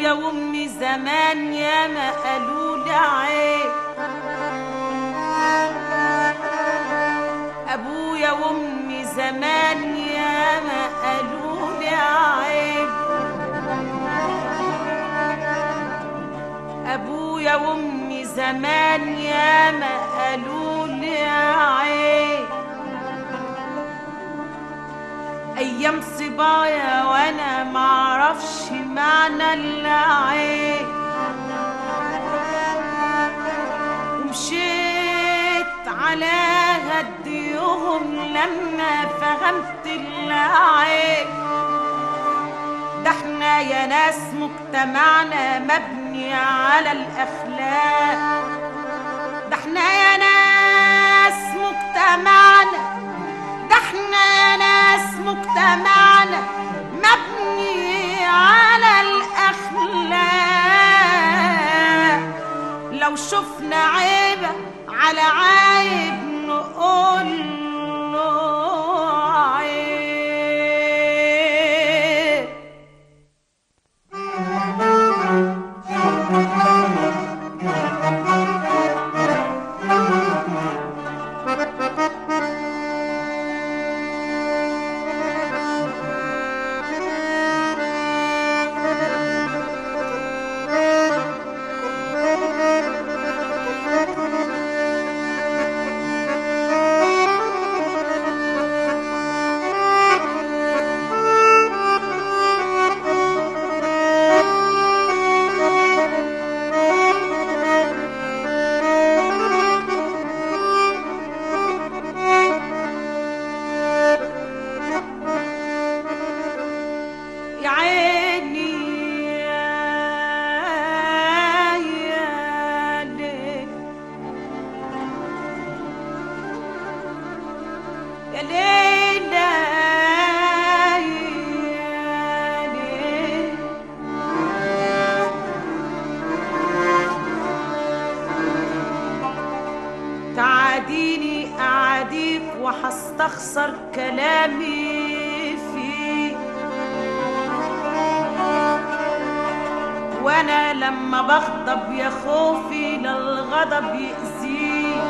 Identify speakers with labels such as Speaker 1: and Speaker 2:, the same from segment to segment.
Speaker 1: ابويا وامي زمان يا ما قالوا لي عيب ابويا وامي زمان يا ما قالوا لي عيب ابويا وامي زمان يا ما قالوا لي عيب ايام صبايا وانا معرفش معنى العيب ومشيت على هديهم لما فهمت العيب ده احنا يا ناس مجتمعنا مبني على الاخلاق ده احنا يا ناس مجتمعنا ده احنا يا ناس مجتمعنا مبني على الاخلاق لو شفنا عيبة على عيب نقول له عيب يا عيني يا يا ليل يا ليلى يا ليل تعاديني أعاديك وحستخسر كلامي فيك وانا لما بغضب يا خوفي للغضب يأذيك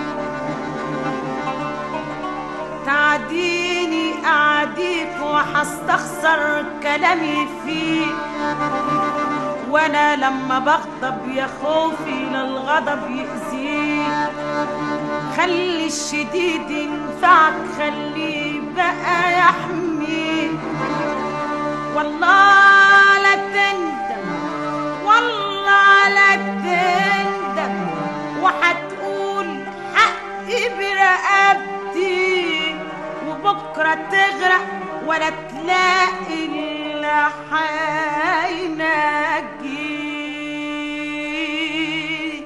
Speaker 1: تعديني أعديك وحستخسر كلامي فيك وانا لما بغضب يا خوفي للغضب يأذيك خلي الشديد ينفعك خليه بقى يحميك والله لا تندم والله لا تندم وهتقول حقي برقبتي وبكرة تغرق ولا تلاقي اللي حينجيك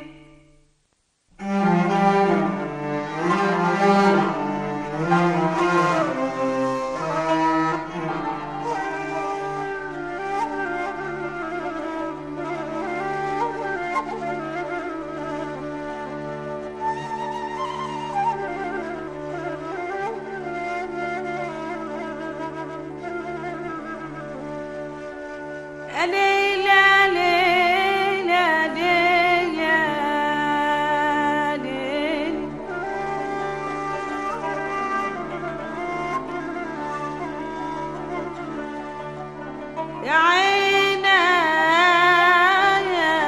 Speaker 1: ليلى ليلى ليلى ليلى يا عينا يا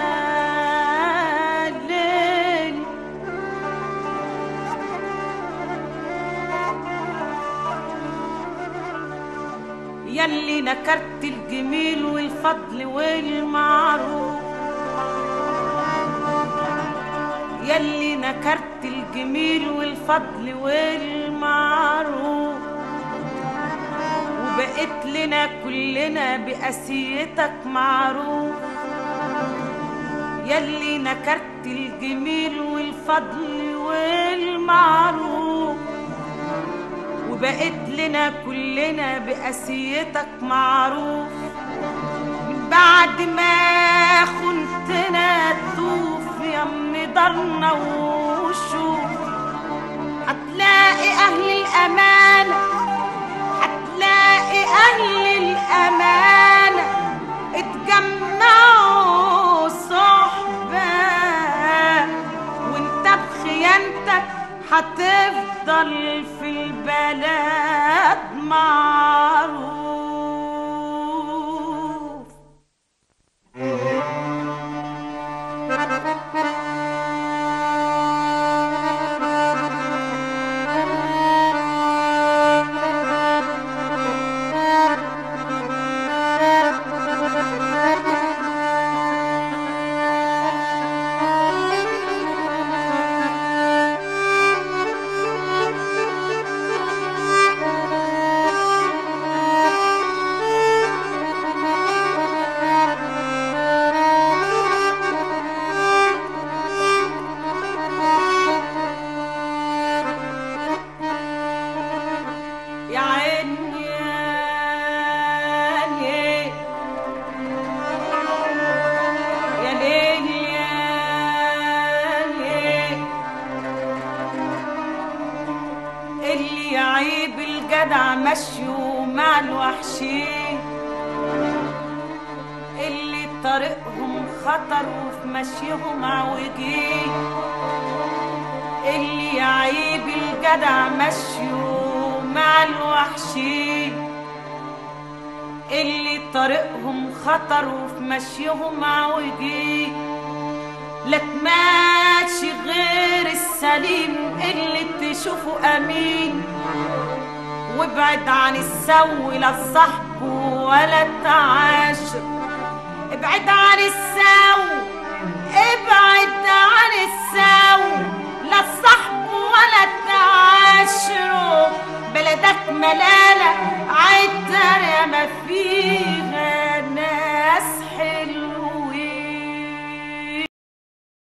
Speaker 1: ليل يلي نكرت الجميل والفضل والمعروف يلي نكرت الجميل والفضل والمعروف وبقيت لنا كلنا بأسيتك معروف يلي نكرت الجميل والفضل والمعروف وبقيت لنا كلنا بأسيتك معروف من بعد ما خنتنا تطوف يا من دارنا وشوف هتلاقي أهل الأمانة هتلاقي أهل الأمانة اتجمعوا بطل في البلد معروف يا عيني يا ليل يا ليل يا ليل اللي يعيب الجدع مشيه مع الوحشين اللي طريقهم خطر وفي مشيهم عوجين اللي يعيب الجدع مشيه مع الوحشين اللي طريقهم خطر وفي مشيهم عوجين لا تماشي غير السليم اللي تشوفه امين وابعد عن السو لا الصحب ولا التعاشر ابعد عن السو ابعد عن السو لا الصحب ولا التعاشر بلدك ملالة عالدرة ما فيه